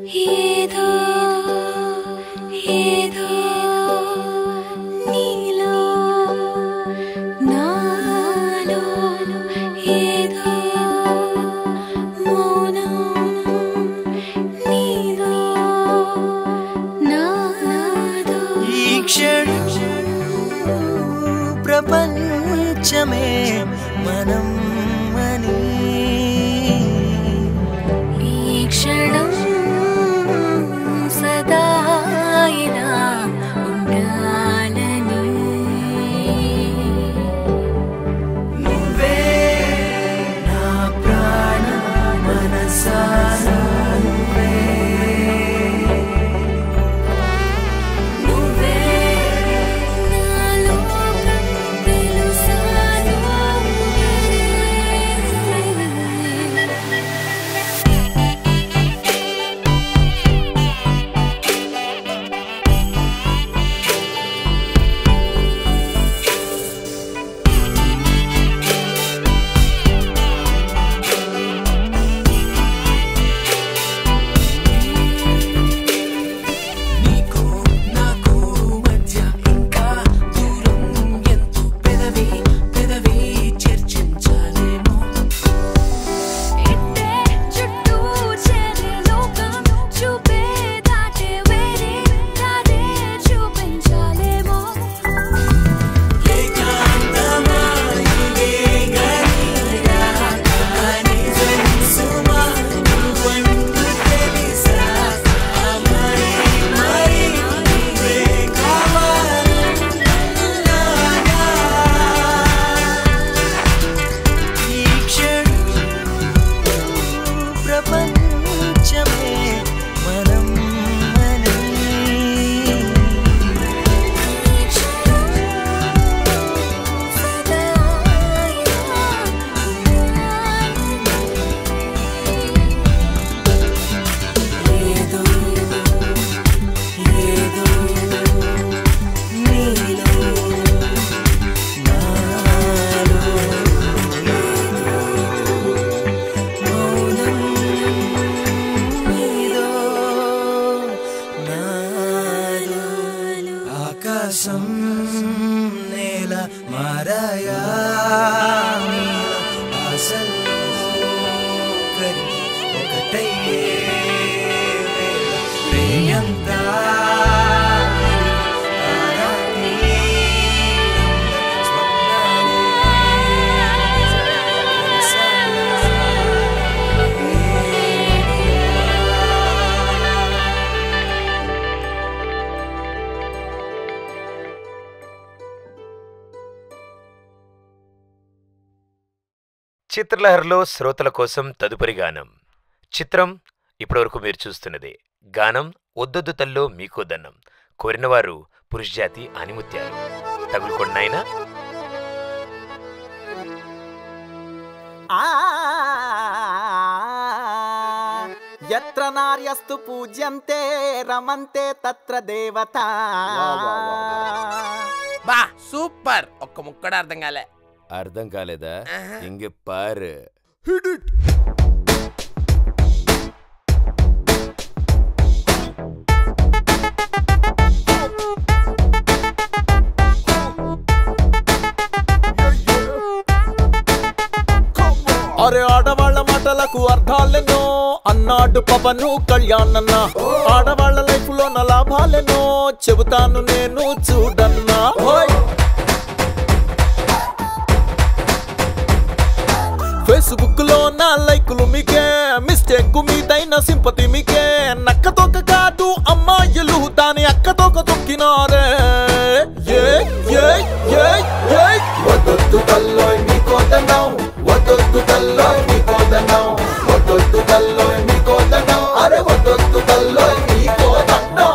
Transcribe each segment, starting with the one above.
ఏదో ఏదో నీలో నాలో ఏదో మౌనం నీదో నాదో ఈ క్షణం ప్రపంచమే మనం అని ఈ క్షణం సదా ఇలా ఉండాలని నువ్వే నా ప్రాణ మనసా నువ్వే నువ్వే నా లోకం తెలుసా నువ్వే నీకు నాకు మధ్య ఇంకా దూరం ఎంతో పెదవి పెదవి చర్చించాలేమో ఇట్టే చుట్టూ చేరే లోకం చూపే దాటే వేరే దారే చూపించాలేమో ఏకాంతమా ఇదే గనిరా కనిజం సుమా నువ్వంటూ తెలిసా మరి మరి నువ్వే కావాలన్నాగా ఈ క్షణం ప్రపంచమే మనం అని సదా ఇలా ఏదో ఏదో నీలో నాలో ఏదో మౌనం నీదో నాలో ఆకాశం నేల మారాయా నీలో ఆశల్లో కరిగి ఒకటయ్యే వేళ ప్రేయంతా చిత్రలహరిలో శ్రోతల కోసం తదుపరి గానం చిత్రం ఇప్పటివరకు మీరు చూస్తున్నదే గానం ఒద్దొద్దు తల్లో మీకో దన్నం కోరినవారు పురుషజాతి ఆనిముత్యాలు తగులుకొండాయినా ఆ యత్ర నార్యస్తు పూజ్యంతే రమంతే తత్ర దేవత బా సూపర్ ఒక్క ముక్కడ అర్థం కాలే అర్థం కాలేదా ఆహా. ఇంక పారు అరే ఆడవాళ్ళ మాటలకు అర్థాలెన్నో అన్నాడు పవను కళ్యాణన్న ఆడవాళ్ళ లైఫ్ లో నా లాభాలెన్నో చెబుతాను నేను చూడన్నా హోయ్ ఫేస్బుక్ లో నా లైకులు మీకే మిస్టేక్ మీదైన సింపతి మీకే నక్క తొక్క కాదు అమ్మాయిలు దాని అక్క తొక్క తొక్కినారే ఏ ఏ ఏ ఏ వదొద్దు తల్లోయ్ నీకోదన్నాం వదొద్దు తల్లోయ్ నీకోదన్నాం వదొద్దు తల్లోయ్ నీకోదన్నాం అరే వదొద్దు తల్లోయ్ నీకోదన్నాం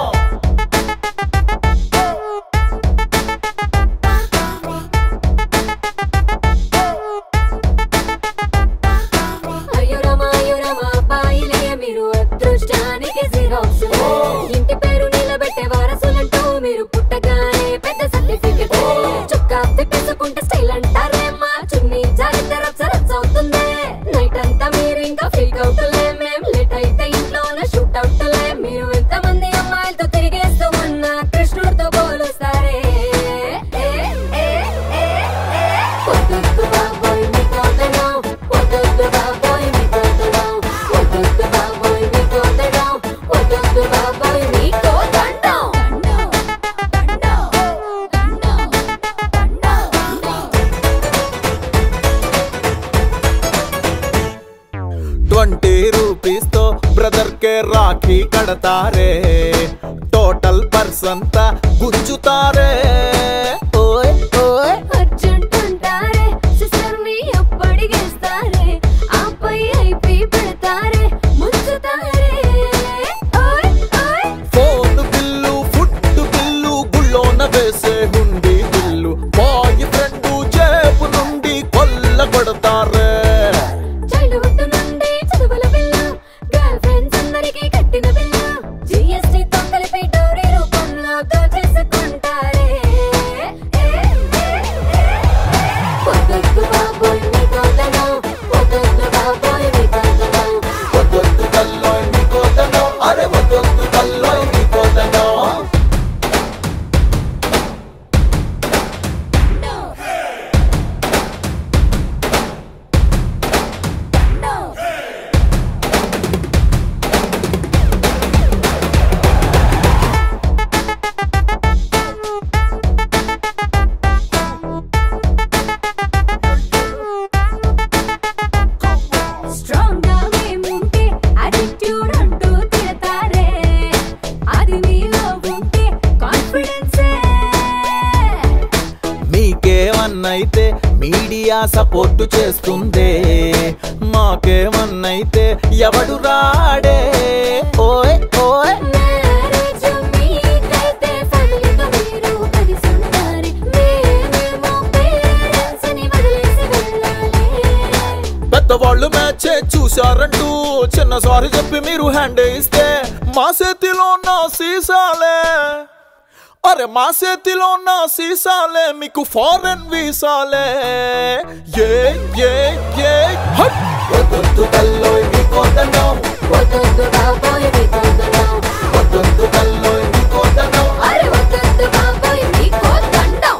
అయ్యో రామ అయ్యో రామ అబ్బాయిలే మీరు అదృష్టానికి జిరాక్స్ ఇంటి పేరు నిలబెట్టే వారసులంటూ మీరు పుట్ట ట్వంటీ రూపీస్ తో బ్రదర్ కే రాఖీ కడతారే టోటల్ పర్సన్ తా గుంజుతారే ఓయ్ ఓయ్ అర్జెంట్ అంటారే సిస్టర్ ని అప్పడిగేస్తారే ఆపై ఐపి పెడతారే ముంచుతారే ఓయ్ ఓయ్ ఫోన్ బిల్లు ఫుడ్ బిల్లు గుళ్ళోన వేసే హుండీ బిల్లు బాయ్ ఫ్రెండ్ జేబు నుండి కొల్ల కొడతారే చైల్డ్హుడ్ నుండి చదువుల బిల్ల గర్ల్ ఫ్రెండ్స్ అందరికీ కట్టిన బిల్ల జిఎస్టీ తో కలిపి డోరీ రూపంలో దోచేసుకుంటారే వద్దొద్దు బాబోయ్ మీ కోతనం వద్దొద్దు బాబోయ్ మీ కోతనం వద్దొద్దు తల్లోయ్ నీకోదనో అరే వద్దొద్దు తల్లోయ్ నీకోదనో స్ట్రాంగ్ గా మేముంటే attitude అంటూ తిడతారే అది మీలో ఉంటే కాన్ఫిడెన్సే మీకేమన్నైతే మీడియా సపోర్ట్ చేస్తుందే మాకేమన్నైతే ఎవడు రాడే ఓయ్ ఓయ్ మ్యారేజ్ మీకైతే ఫ్యామిలీతో మీరు కలిసి ఉంటారు మేమేమో పేరెంట్స్ ని వదిలేసి వెళ్ళాలి పెద్దవాళ్ళు మ్యాచ్ చూశారంటూ చిన్న సారీ చెప్పి మీరు హ్యాండ్ ఇస్తే మా చేతిలో నా సీసాలే అరే మా చేతిలో నా సీసాలే మీకు ఫారెన్ వీసాలే ఏ ఏ ఏ హట్! వద్దొద్దు తల్లోయ్ నీకోదనం వద్దొద్దు బాబోయ్ మీ కోతనం వద్దొద్దు తల్లోయ్ నీకోదనం అరే వద్దొద్దు బాబోయ్ మీ కోతండం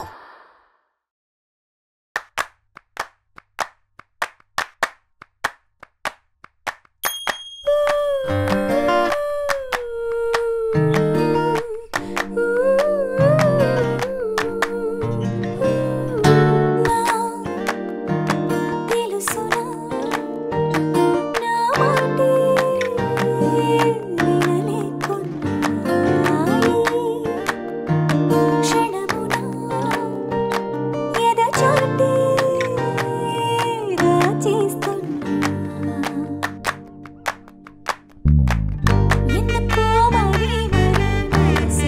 ఎందుకో మరి మరి మనసు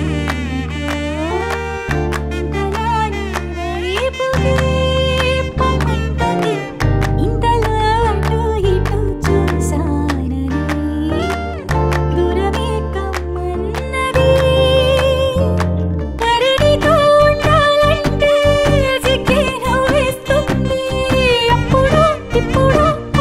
ఇంతలానే వైపుకి పొమ్మంటది. ఇంతలో అటు ఇటు చూశానని దూరమే కమ్మన్నది. కరడితో ఉండాలంటే సిగ్గే నవ్వేస్తుంది. అప్పుడో ఇప్పుడో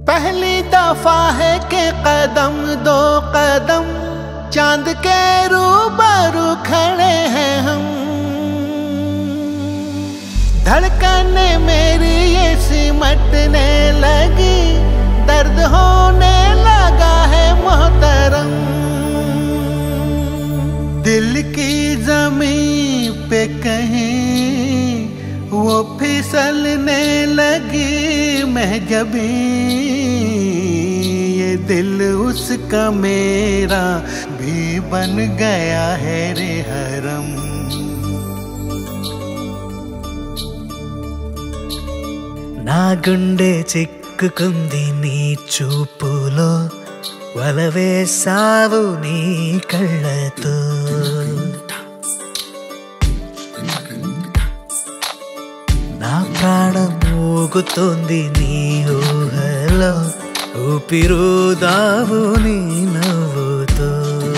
पहली दफा है के कदम दो कदम चांद के रूबरू खड़े हैं हम धड़कने मेरी ये सिमटने लगी दर्द होने लगा है मोहतरम दिल की जमीन पे कहीं वो फिसलने लगी महजबी ये दिल उसका मेरा भी बन गया है रे हरम నా గుండె చిక్కుకుంది నీ చూపులో వలవేసావు నీ కళ్ళతో నా ప్రాణం ఊగుతోంది నీ ఊహలో ఊపిరుదావు నీ నవ్వుతో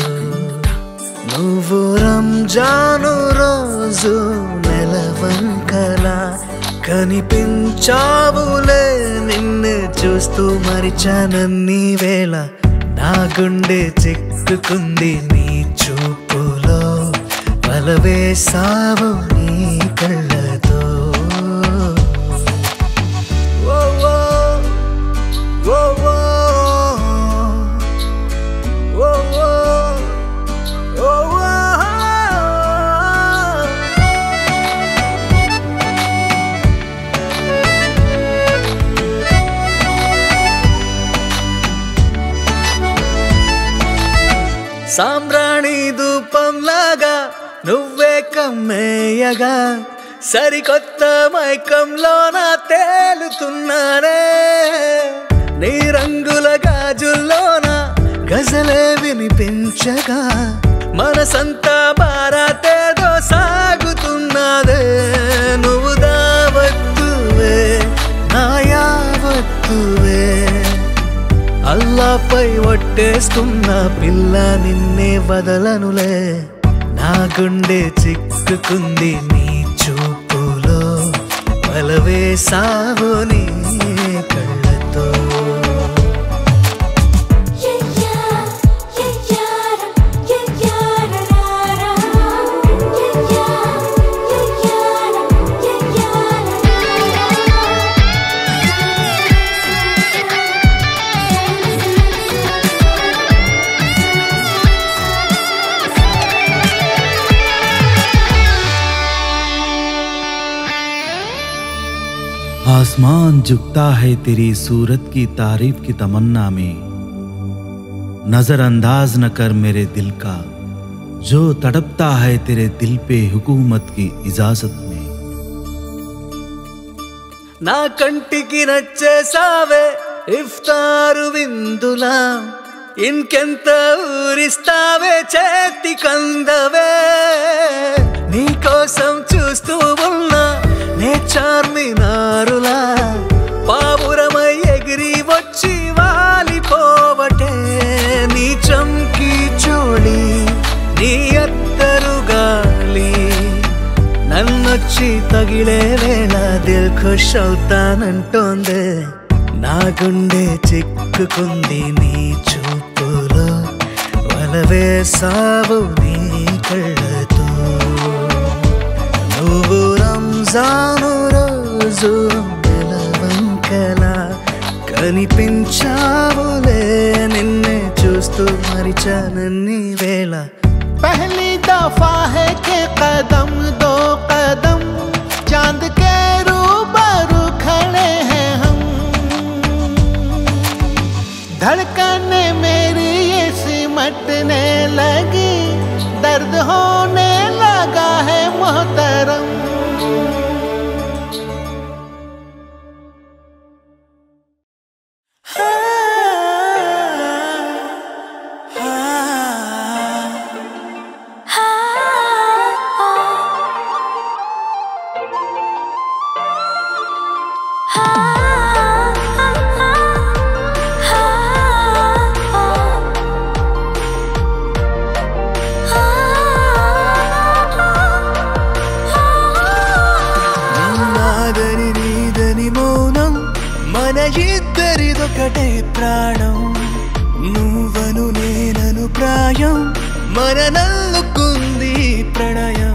నువ్వు రంజాను రోజు నెలవంకలా కనిపించావులే నిన్ను చూస్తూ మరిచానన్ని వేళ నా గుండె చిక్కుకుంది నీ చూపులో వలవేసావు నీ కళ్ళతో ఓ ఓ, ఓ ఓ, ఓ ఓ, ఓ ఓ. సాంబ్రాణి ధూపంలాగా నువ్వే కమ్మేయగా సరికొత్త మైకంలోన తేలుతున్నానే నీ రంగుల గాజుల్లోన గజలే వినిపించగా మనసంతా బారాతేదో సాగుతున్నదే నువ్వు దావత్తువే నా యావత్తువే అల్లాపై ఒట్టేస్తున్న పిల్ల నిన్నే వదలనులే నా గుండె చిక్కుకుంది నీ చూపులో బలవేసావు నీ కళ్ళతో आसमान झुकता है तेरी सूरत की तारीफ की तमन्ना में नजरअंदाज न कर मेरे दिल का जो तड़पता है तेरे दिल पे हुकूमत की इजाजत में నా కంటికి నచ్చేసావే ఇఫ్తారు విందులా ఇంకెంత ఊరిస్తావే చేతి కందవే నీకోసం చూస్తూ ఉన్నా నే చార్మినారులా పావురమై ఎగిరి వచ్చి వాలిపోవటే నీ చంకి చోళి నీ అత్తరు గాలి నన్నొచ్చి తగిలే వేళ దిల్ ఖుష్ అవుతానంటోంది నా గుండె చిక్కుకుంది నీ చూపులో వలవేసావు నీ కళ్ళతో నువ్వు రంజాను రోజు నెలవంకలా కనిపించావులే నిన్నే చూస్తూ మరిచానన్ని వేళ पहली दफा है के कदम दो कदम चांद के रूबरू खड़े हैं हम धड़कने मेरी ये सिमटने लगी दर्द होने लगा है मोहतरम Ah ఇద్దరిదొకటే ప్రాణం నువ్వను నేనను ప్రాయం మన నల్లుకుంది ప్రణయం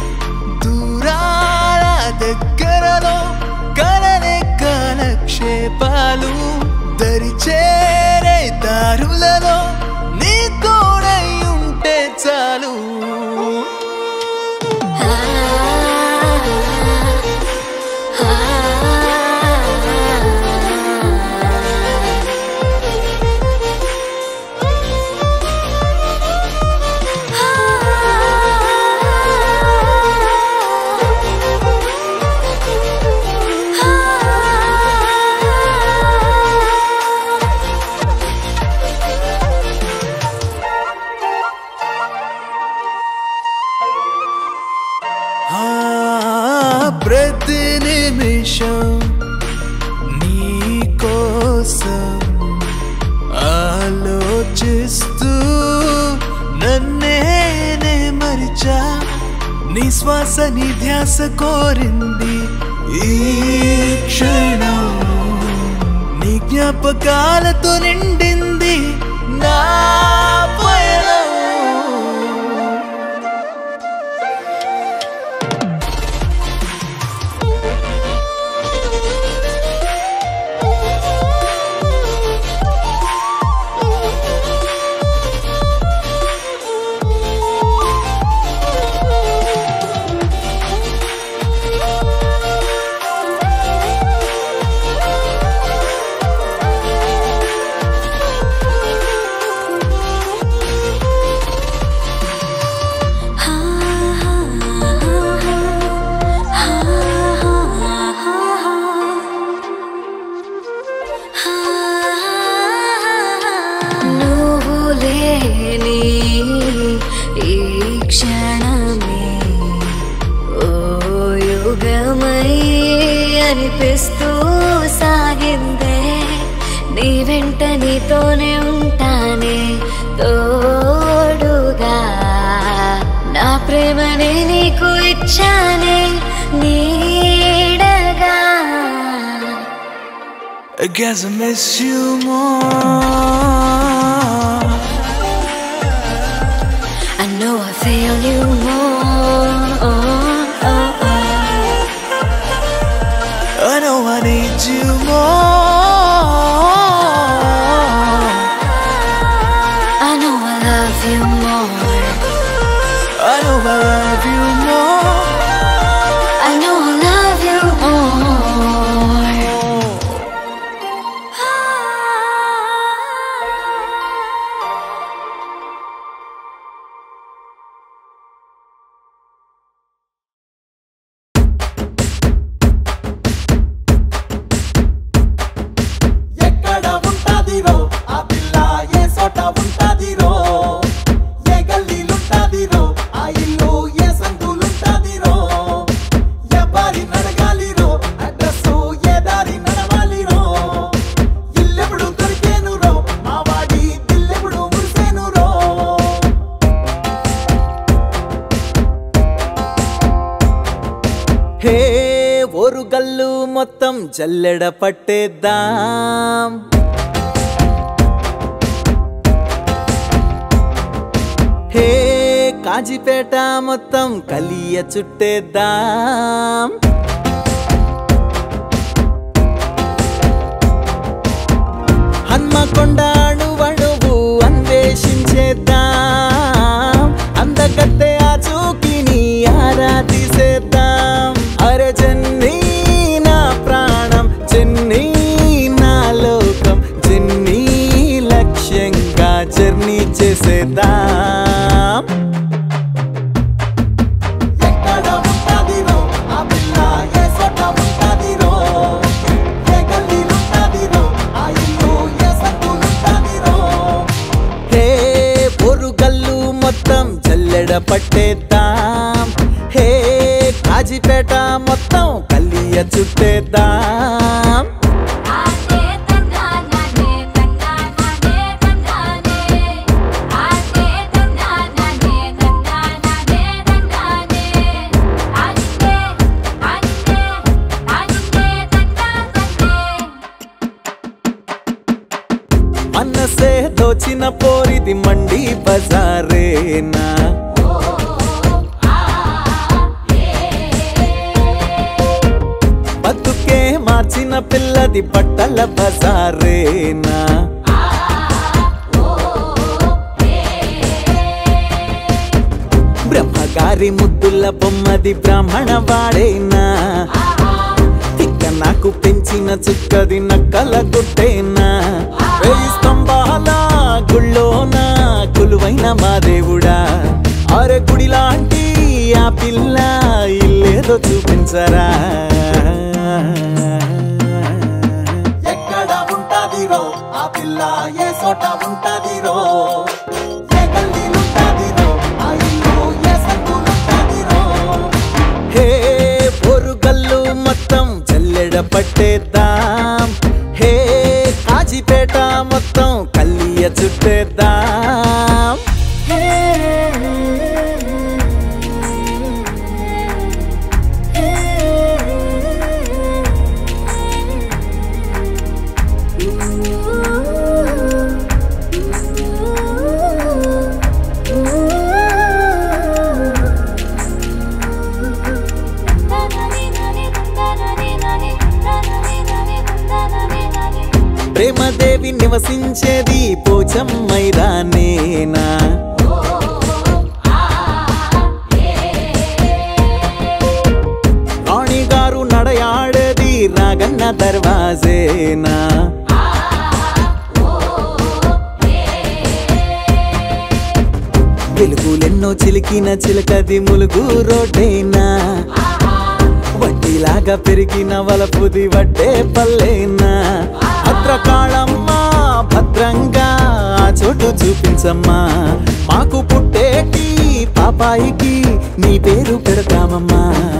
దూరాల దగ్గరలో కలనే కాలక్షేపాలు దరి చేరే దారులలో నీ తోడై ఉంటే చాలు ఆ, ప్రతి నిమిషం నీ కోసం ఆలోచిస్తూ నన్నేనే మరిచా నీ శ్వాస నీ ధ్యాస కోరింది ఈ క్షణం నీ జ్ఞాపకాలతో నిండింది నా పయనం నువ్వు లేని ఈ క్షణమే ఓ యుగమై అనిపిస్తూ సాగిందే నీ వెంట నీతోనే ఉంటానే తోడుగా నా ప్రేమని నీకు ఇచ్చానే నీడగా I guess I miss you more. I know I feel you more. I know I need you more. I know I love you more. I know I love you more. I know I love you more. ఎక్కడ ఉంటాదిరో ఆ పిల్ల ఏ చోట ఉంటాదిరో ఏ గల్లీలుంటాదిరో ఆ ఇల్లు ఏ సందులుంటాదిరో ఎవరి నడగాలిరో address ఏ దారి నడవాలిరో ఇల్లెప్పుడు దొరికేనురో మా వాడి దిల్లెప్పుడు మురిసేనురో హే ఓరుగల్లు మొత్తం జల్లెడ పట్టేద్దాం హే కాజీపేట మొత్తం కలియ చుట్టేద్దాం హన్మకొండ అణువణువు అన్వేషించేద్దాం అందగత్తె ఆ చూకిని ఆరా తీసేద్దాం అరే జన్ని నా ప్రాణం జన్ని నా లోకం జన్ని లక్ష్యంగా జర్నీ చేసేద్దాం ఎక్కడ ఉంటాదిరో ఆ పిల్ల ఏ చోట ఉంటాదిరో ఏ గల్లీలుంటాదిరో ఆ ఇల్లు ఏ సందులుంటాదిరో హే పొరుగల్లు మొత్తం జల్లెడ పట్టేద్దాం హే కాజీపేట మొత్తం కల్లియ చుట్టేద్దాం ఆనే తన్నానే తన్నానే తన్నానే ఆనే తన్నానే తన్నానే తన్నానే ఆనే ఆనే ఆనే తన్నానే మనసే దోచిన పోరిది మండి బజారేనా బతుకే మార్చిన పిల్లది బట్టల బజారేనా బ్రహ్మగారి ముద్దుల బొమ్మది బ్రాహ్మణ వాడేనా తిక్క నాకు పెంచిన చుక్కది నక్కల గుట్టేనా వేయి స్తంభాల గుళ్ళోన కొలువైన మా దేవుడా అరే గుడి లాంటి ఆ పిల్ల ఇల్లేదో చూపించరా ఎక్కడ ఉంటాదిరో ఆ పిల్ల ఏ చోట ఉంటాదిరో ఏ గల్లీలుంటాదిరో ఆ ఇల్లు ఏ సందులుంటాదిరో హే పొరుగల్లు మొత్తం జల్లెడ పట్టేద్దాం హే కాజీపేట మొత్తం కల్లియ చుట్టేద్దాం ప్రేమదేవి నివసించేది పోచం మైదానేనా రాణి గారు నడయాడేది రాగన్న దర్వాజేనా వెలుగులెన్నో చిలికిన చిలకది ములుగు రోడ్డేనా వడ్డీలాగా పెరిగిన వలపుది వడ్డే పల్లేనా భద్రకాళమ్మ భద్రంగా ఆ చోటు చూపించమ్మా మాకు పుట్టేటి పాపాయికి నీ పేరు పెడతామమ్మా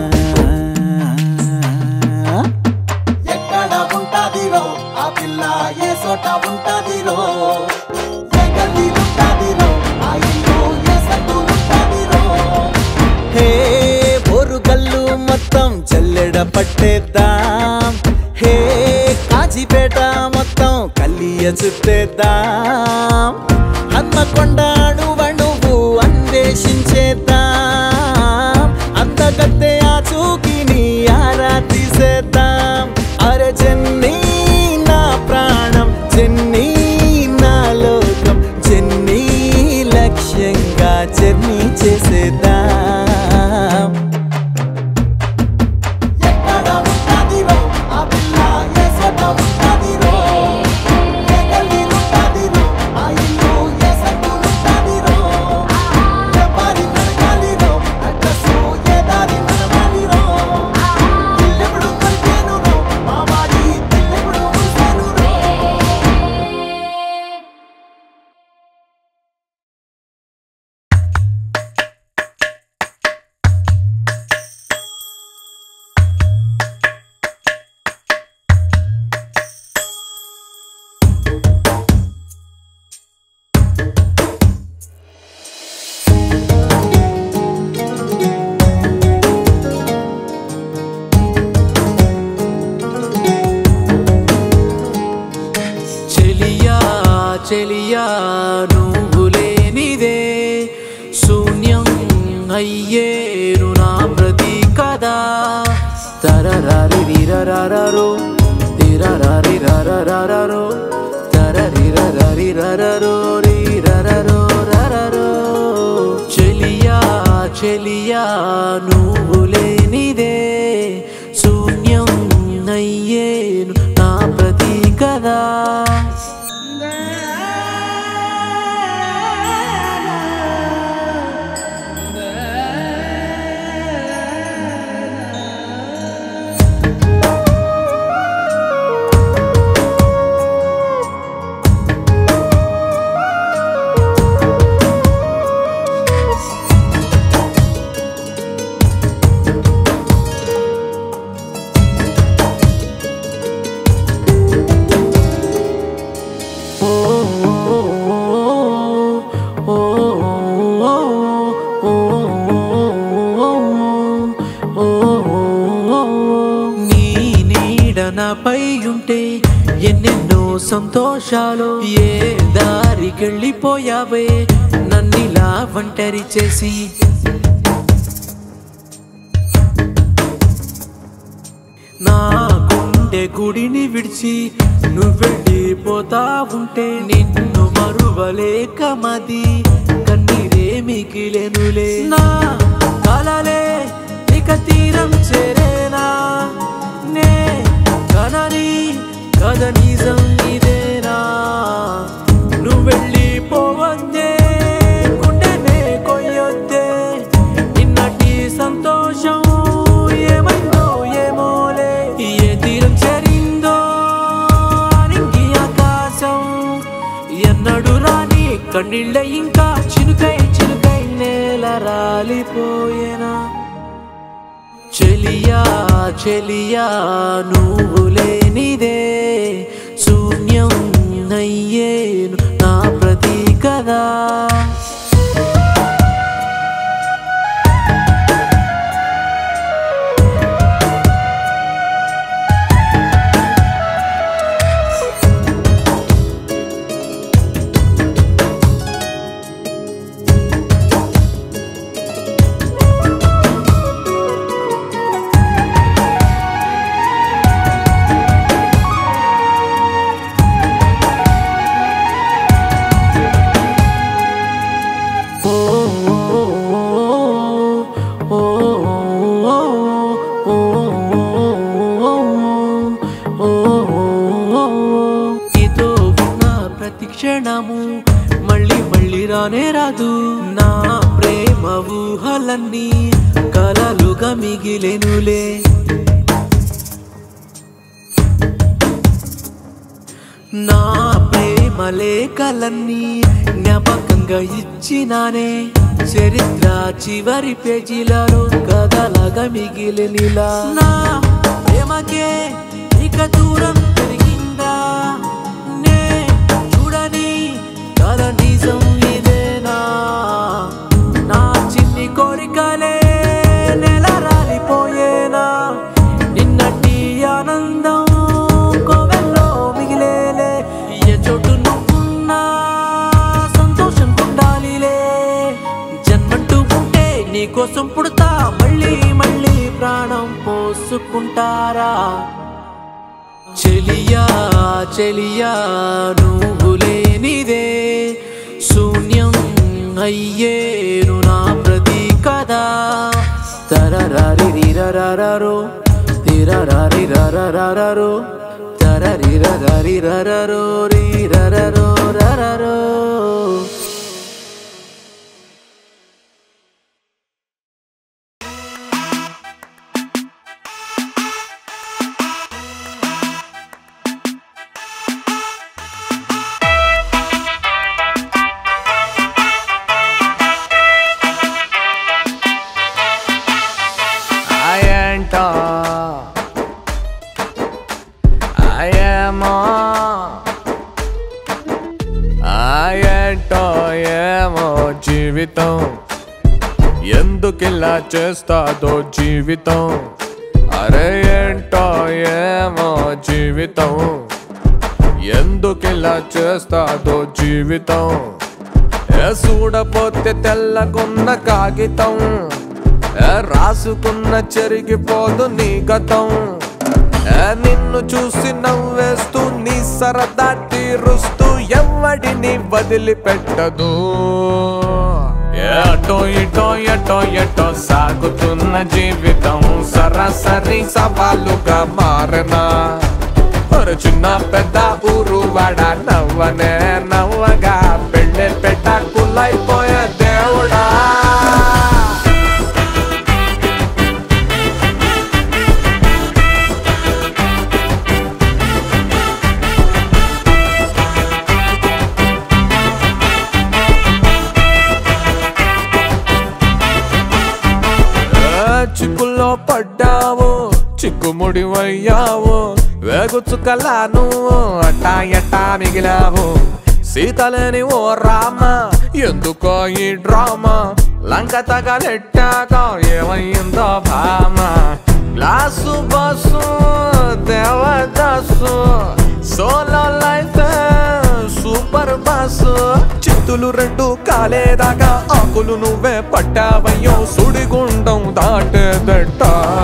ఎక్కడ ఉంటాదిరో ఆ పిల్ల ఏ చోట ఉంటాదిరో ఏ గల్లీలుంటాదిరో ఆ ఇల్లు ఏ సందులుంటాదిరో హే బోరుగల్లు మొత్తం చెల్లెడ పట్టేద్దాం హే కాజీపేట మొత్తం కల్లియ చుట్టేద్దాం హన్మకొండ అణువణువు అన్వేషించేద్దాం అంతగత్తె ఆ చూకిని ఆరా తీసేద్దాం అరే చెన్నీ నా ప్రాణం చెన్నీ నా లోకం చెన్నీ లక్ష్యంగా జర్నీ చేసేద్దాం ఎక్కడ ఉంటాదిరో ఆ పిల్ల ఏ చోట ఉంటాదిరో ఏ గల్లీలుంటాదిరో ఆ ఇల్లు ఏ సందులుంటాదిరో ఏ బారి నడకాలిరో అడ్రస్సు ఏ దారి నడవాలిరో ఇల్లెప్పుడు దొరికేనురో మా వాడి ఇల్లెప్పుడు మురిసేనురో చెలియా చెలియా నువ్వు లేనిదే శూన్యం అయ్యేను నా ప్రతి కదా తరరరిరరరరో తిరరరిరరరరో తరరిరరరిరరరో రిరరరో రరరో చెలియా చెలియా నువ్వు లేనిదే శూన్యం అయ్యేను నా ప్రతి కదా సంతోషాలు ఏ దారికెళ్ళిపోయావే నన్నిలా ఒంటరి చేసి నా గుండె గుడిని విడిచి నువ్వెళ్ళిపోతా ఉంటే నిన్ను మరువలేక మది కన్నీరే మిగిలెనులే నా కలలే ఇక తీరం చేరేనా నే కనని కథ నిజం ఇదేనా నువ్వెళ్ళిపోవద్దే గుండెనే కొయ్యొద్దే నిన్నటి సంతోషం ఏమైందో ఏమోలే ఏ తీరం చేరిందో అరింగి ఆకాశం ఎన్నడు రాని కన్నీళ్ళ ఇంకా చినుకై చినుకై నేల రాలిపోయేనా చెలియా చెలియా నువ్వు లేనిదే శూన్యం అయ్యేను నా ప్రతి కదా ఇదో ఉన్న ప్రతి క్షణము మళ్ళీ మళ్ళీ రానే రాదు నా ప్రేమ ఊహలన్నీ కలలుగా మిగిలెనులే నా ప్రేమ లేఖలన్నీ జ్ఞాపకంగా ఇచ్చినానే చరిత్ర చివరి పేజీలలో కథలాగా మిగిలినిలా నా ప్రేమకే ఇక దూరం పెరిగిందా నే చూడని కథ నిజం ఇదేనా నా చిన్ని కోరికలే నెల రాలిపోయేనా నిన్నటి ఆనందం కోవెల్లో మిగిలేలే ఏ చోటు నువ్వున్నా సంతోషం ఉండాలిలే జన్మంటూ ఉంటే నీకోసం పుడతా మళ్ళీ మళ్ళీ ప్రాణం పోసుకుంటారా చెలియా చెలియా నువ్వు లేనిదే శూన్యం అయ్యేను నా ప్రతి కదా తరరారిరరరరో తిరరారిరరరరో తరరిరరరిరరరో రిరరరో రరరో అయంట అయమో అయంటో ఏమో జీవితం ఎందుకిలా చేస్తాదో జీవితం అరే ఏంటో ఏమో జీవితం ఎందుకిలా చేస్తాదో జీవితం ఏ చూడపోతే తెల్లకున్న కాగితం ఏ రాసుకున్న చెరిగిపోదు నీ గతం ఏ నిన్ను చూసి నవ్వేస్తూ నీ సరదా తీరుస్తూ ఎవడిని వదిలిపెట్టదు ఏ అటో ఇటో ఎటో ఎటో సాగుతున్న జీవితం సరాసరి సవాలుగా మారనా ఒక చిన్న పెద్ద ఊరు వాడ నవ్వనే నవ్వగా పెళ్ళే పెట్ట కుల్లైపోయే దేవుడా ఏ చిక్కుల్లో పడ్డావు చిక్కుముడి వయ్యావు వేగుచుకలా నువ్వు అట్టా ఎట్టా మిగిలావు సీతలేని ఓ రామ ఎందుకో ఈ డ్రామా లంక తగలెట్టాక ఏమైందో భామ glass bus Devadasu solo life glass చిత్తులు రెండు కాలేదాకా ఆకులు నువ్వే పట్టావయ్యో సుడిగుండం దాటేదట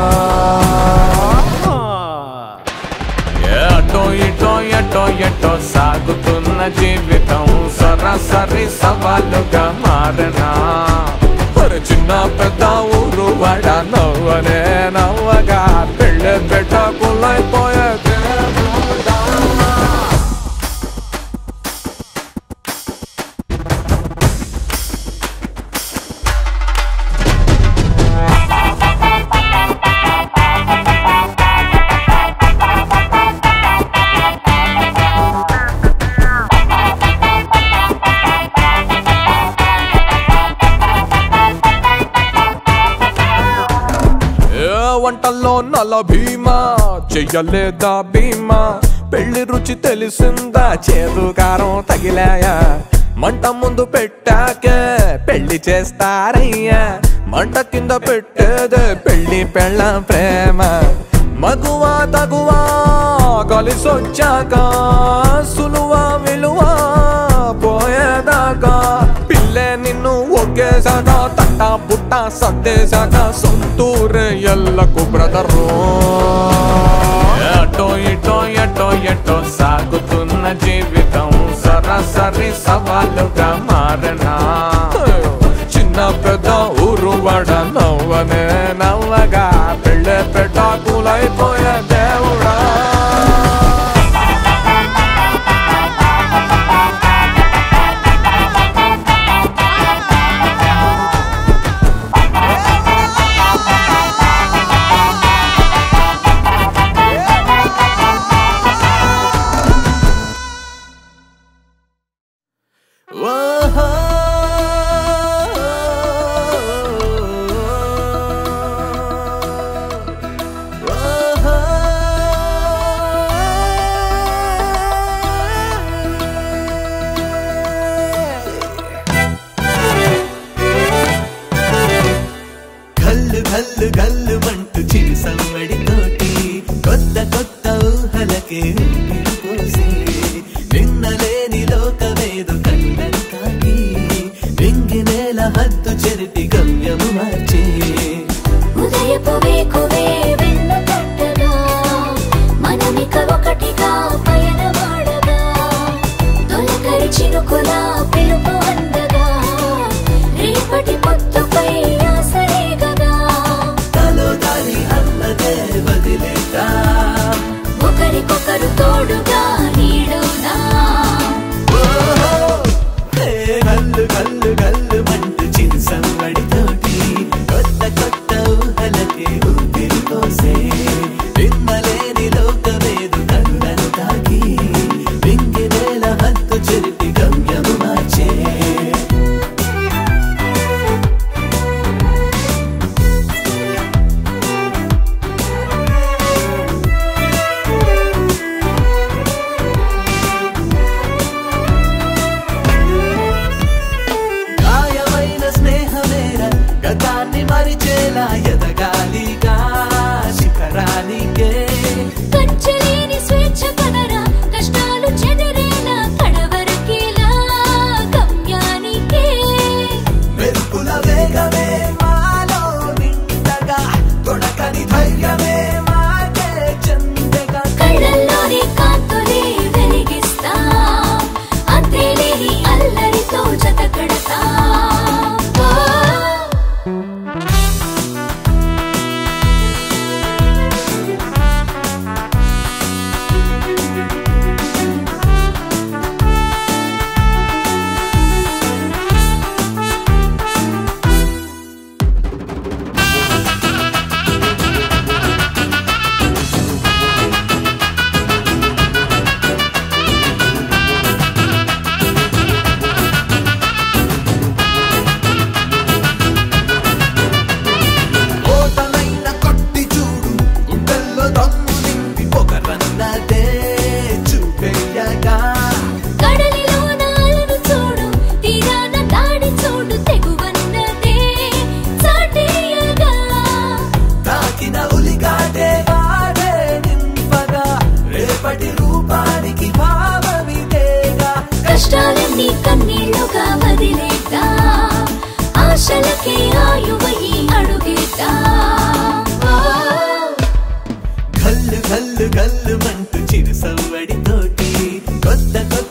ఎటో ఇటో ఎటో ఎటో సాగుతున్న జీవితం సరాసరి సవాలుగా మారనా ఒక చిన్న పెద్ద ఊరు వాడ నవ్వనే నవ్వగా పెళ్ళి పెట్టకులైపోయేదే ఏ వంటల్లో నల్ల భీమా చెయ్యలేదా భీమా పెళ్లి రుచి తెలిసిందా చేదు కారం తగిలాయా మంట ముందు పెట్టాకే పెళ్లి చేస్తారయ్యా మంట కింద పెట్టేదే పెళ్లి పెళ్ళ ప్రేమ మగువా తగువా కలిసొచ్చాక సులువ విలువ పోయేదాకా పిల్లే నిన్ను ఒకేసాక తట్ట పుట్ట సర్దేశాక సొంతూరే ఎల్లకు బ్రదరు ఎటో ఇటో ఎటో ఎటో సాగుతున్న జీవితం సరాసరి సవాలుగా మారనా చిన్న పెద్ద ఊరు వడ నవ్వనే నవ్వగా పెళ్ళే పెట్టాకులైపోయే దేవుడా ఓహో ఓహో గల్లు గల్లు గల్లు మంటూ చిరు సమ్మడి తోటి కొత్త కొత్త ఊహలకే ఊపిరి పోసి నిన్నలేని లోకమేదు కళ్ళని తాకి వెంగి నేల హద్దు చెరిపి గమ్యము మార్చి ఉదయపు వేకువే వెన్ను తట్టగా మనమిక ఒకటిగా పయనమాడగా తొలకరి చినుకుల పిలుపు అందగా రేపటి పొత్తుపై ఆసరేగగా తలో దాని అన్నదే వదిలేట ఒకరికొకరు తోడుగా నీడునా గల్లు గల్లు గల్లు మంటూ చిరు సమ్మడి తోటి కొత్త కొత్త ఊహలకే ఊపిరి పోసే నిమ్మలేని లోకమేదు కళ్ళను తాకి వెంగి నేల హద్దు చెరిపి గమ్యము మార్చే కష్టాలన్నీ కన్నీళ్లుగా వదిలేద్దా ఆశలకే ఆయువయి అడుగేద్దా గల్లు గల్లు గల్లు మంటూ చిరు సవ్వడి తోటి కొత్త కొత్త